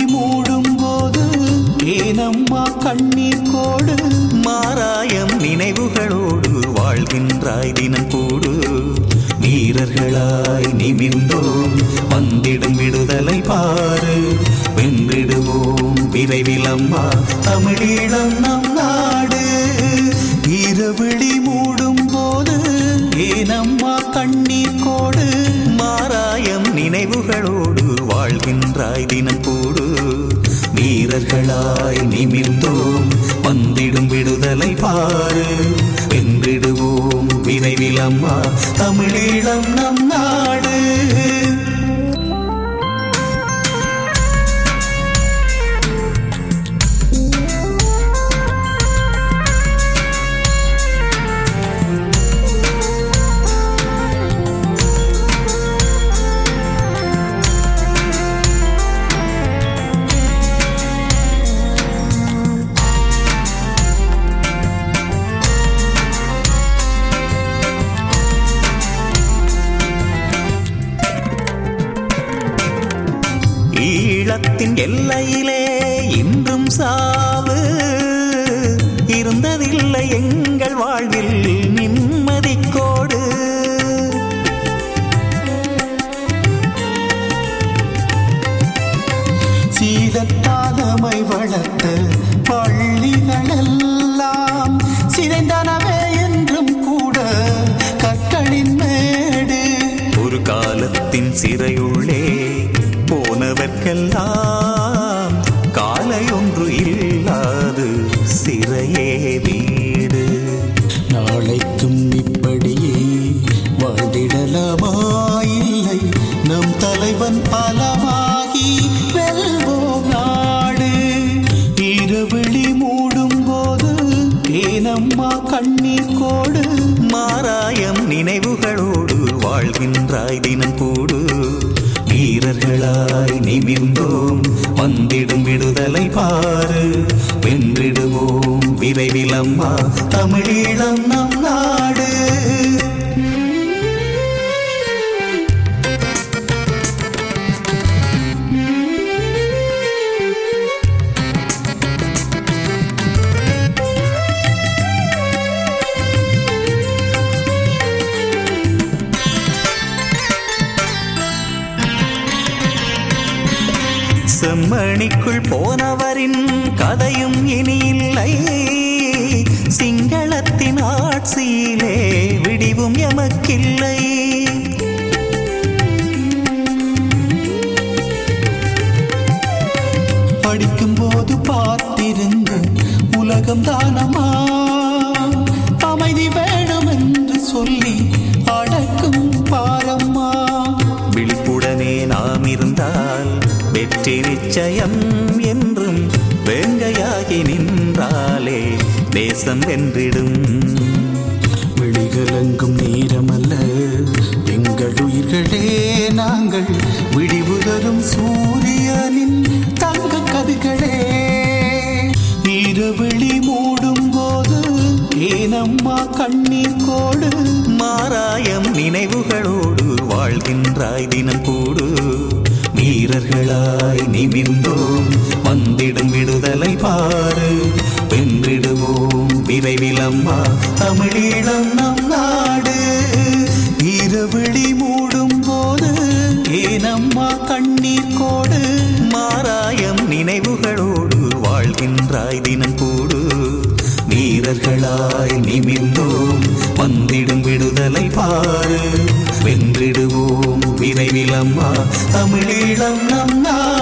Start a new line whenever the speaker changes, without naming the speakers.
மூடும் போது ஏனம்மா கண்ணீர் கோடு
மாராயம் நினைவுகளோடு வாழ்கின்றாய் தினம் கூடு வீரர்களாய் நிமிர்ந்தோம் வந்திடும் விடுதலை பாரு வென்றிடுவோம் விரைவில் அம்மா தமிழீழம் நம் நாடு இரவிழி மூடும் போது ஏனம்மா கண்ணீர் கோடு மாராயம் நினைவுகளோடு வாழ்கின்றாய் தினம் கூடு வீரர்களாய் நிமிர்ந்தோம் வந்திடும் விடுதலை பாரு வென்றிடுவோம் விரைவில் அம்மா தமிழீழம் நம் நாடு ஈழத்தின் எல்லையிலே இன்றும் சாவு இருந்ததில்லை எங்கள் வாழ்வில் நிம்மதி கோடு
சீதத்தாதமை வளர்த்த பள்ளிகளெல்லாம் சிதைந்தனவே என்றும் கூட கற்களின் மேடு
ஒரு காலத்தின் சிறையுள்ளே போனவர்க்கெல்லாம் காலை ஒன்று இல்லாது சிறையே வீடு
நாளைக்கும் இப்படியே வாழ்ந்திடலாமா இல்லை நம் தலைவன் பலமாகி வெல்வோம் நாடு இரவிழி மூடும் போது ஏனம்மா கண்ணீர் கோடு
மாராயம் நினைவுகளோடு வாழ்கின்றாய் தினம் கூடு வீரர்களாய் நிமிர்ந்தோம் வந்திடும் விடுதலை பாரு வென்றிடுவோம் விரைவில் அம்மா தமிழீழம் நம் நாடு செம்மணிக்குள் போனவரின் கதையும் இனி இல்லை சிங்களத்தின் ஆட்சியிலே விடிவும் எமக்கில்லை
படிக்கும் போது பார்த்திருந்த உலகம் தானமா அமைதி வேணும் என்று சொல்லி அடக்கும் பாரம்மா
விழிப்புடனே நாம் இருந்தால் வெற்றி நிச்சயம் என்றும் வேங்கையாகி நின்றாலே தேசம் வென்றிடும்
விழிகளெங்கும் நேரமல்ல எங்கள் உயிர்களே நாங்கள் விடிவு தரும் சூரியனின் தங்க கதிர்களே இரவிழி மூடும் போது ஏனம்மா கண்ணீர் கோடு
மாராயம் நினைவுகளோடு வாழ்கின்றாய் தினம் கூடு வீரர்களாய் நிமிர்ந்தோம் வந்திடும் விடுதலை பாரு வென்றிடுவோம் விரைவில் அம்மா தமிழீழம் நம் நாடு இரவிழி மூடும் போது ஏனம்மா கண்ணீர் கோடு மாராயம் நினைவுகளோடு வாழ்கின்றாய் தினம் கூடு வீரர்களாய் நிமிர்ந்தோம் வந்திடும் விடுதலை பாரு வென்றிடுவோம் விரைவில் அம்மா தமிழீழம் நம் நாடு